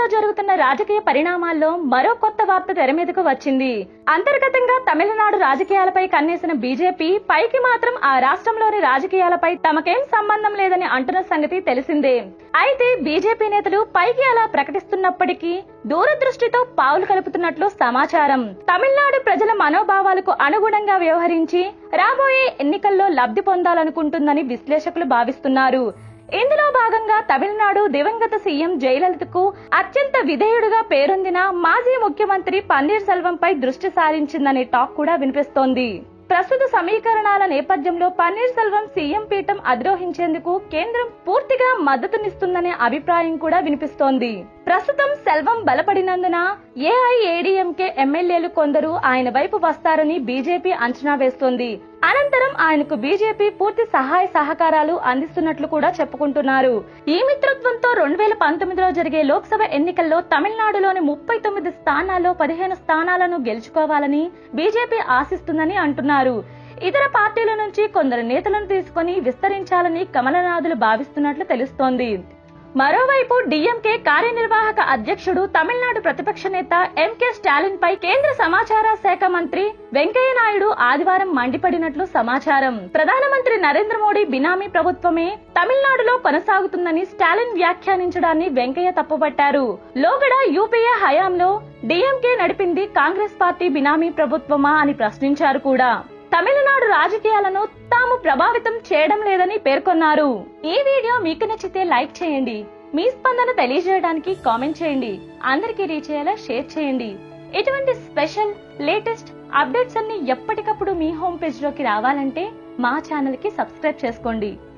జరుగుతున్న రాజకీయ పరిణామాల్లో మరో కొత్త వార్త తెర మీదకు వచ్చింది అంతర్గతంగా తమిళనాడు రాజకీయాలపై కన్నేసిన బీజేపీ పైకి మాత్రం ఆ రాష్ట్రంలోని రాజకీయాలపై తమకేం సంబంధం లేదని అంటున్న సంగతి తెలిసిందే అయితే బీజేపీ నేతలు పైకి అలా ప్రకటిస్తున్నప్పటికీ దూరదృష్టితో పావులు కలుపుతున్నట్లు సమాచారం తమిళనాడు ప్రజల మనోభావాలకు అనుగుణంగా వ్యవహరించి రాబోయే ఎన్నికల్లో లబ్ధి పొందాలనుకుంటుందని విశ్లేషకులు భావిస్తున్నారు ఇందులో భాగంగా తమిళనాడు దివంగత సీఎం జయలలితకు అత్యంత విధేయుడుగా పేరొందిన మాజీ ముఖ్యమంత్రి పన్నీర్ సెల్వంపై దృష్టి సారించిందనే టాక్ కూడా వినిపిస్తోంది ప్రస్తుత సమీకరణాల నేపథ్యంలో పన్నీర్ సెల్వం సీఎం పీఠం అధిరోహించేందుకు కేంద్రం పూర్తిగా మద్దతునిస్తుందనే అభిప్రాయం కూడా వినిపిస్తోంది ప్రస్తుతం సెల్వం బలపడినందున ఏఐఏడీఎంకే ఎమ్మెల్యేలు కొందరు ఆయన వైపు వస్తారని బీజేపీ అంచనా వేస్తోంది అనంతరం ఆయనకు బీజేపీ పూర్తి సహాయ సహకారాలు అందిస్తున్నట్లు కూడా చెప్పుకుంటున్నారు ఈ మిత్రత్వంతో రెండు వేల పంతొమ్మిదిలో జరిగే లోక్సభ ఎన్నికల్లో తమిళనాడులోని ముప్పై తొమ్మిది స్థానాల్లో పదిహేను స్థానాలను గెలుచుకోవాలని బీజేపీ ఆశిస్తుందని అంటున్నారు ఇతర పార్టీల నుంచి కొందరు నేతలను తీసుకొని విస్తరించాలని కమలనాథులు భావిస్తున్నట్లు తెలుస్తోంది మరోవైపు డిఎంకే కార్యనిర్వాహక అధ్యక్షుడు తమిళనాడు ప్రతిపక్ష నేత ఎంకే స్టాలిన్ పై కేంద్ర సమాచార శాఖ మంత్రి వెంకయ్య నాయుడు ఆదివారం మండిపడినట్లు సమాచారం ప్రధానమంత్రి నరేంద్ర మోడీ బినామీ ప్రభుత్వమే తమిళనాడులో కొనసాగుతుందని స్టాలిన్ వ్యాఖ్యానించడాన్ని వెంకయ్య తప్పుపట్టారు లోగడ యూపీఏ హయాంలో డిఎంకే నడిపింది కాంగ్రెస్ పార్టీ బినామీ ప్రభుత్వమా అని ప్రశ్నించారు కూడా తమిళనాడు రాజకీయాలను తాము ప్రభావితం చేయడం లేదని పేర్కొన్నారు ఈ వీడియో మీకు నచ్చితే లైక్ చేయండి మీ స్పందన తెలియజేయడానికి కామెంట్ చేయండి అందరికీ రీచ్ అయ్యేలా షేర్ చేయండి ఇటువంటి స్పెషల్ లేటెస్ట్ అప్డేట్స్ అన్ని ఎప్పటికప్పుడు మీ హోమ్ పేజ్ లోకి రావాలంటే మా ఛానల్ కి సబ్స్క్రైబ్ చేసుకోండి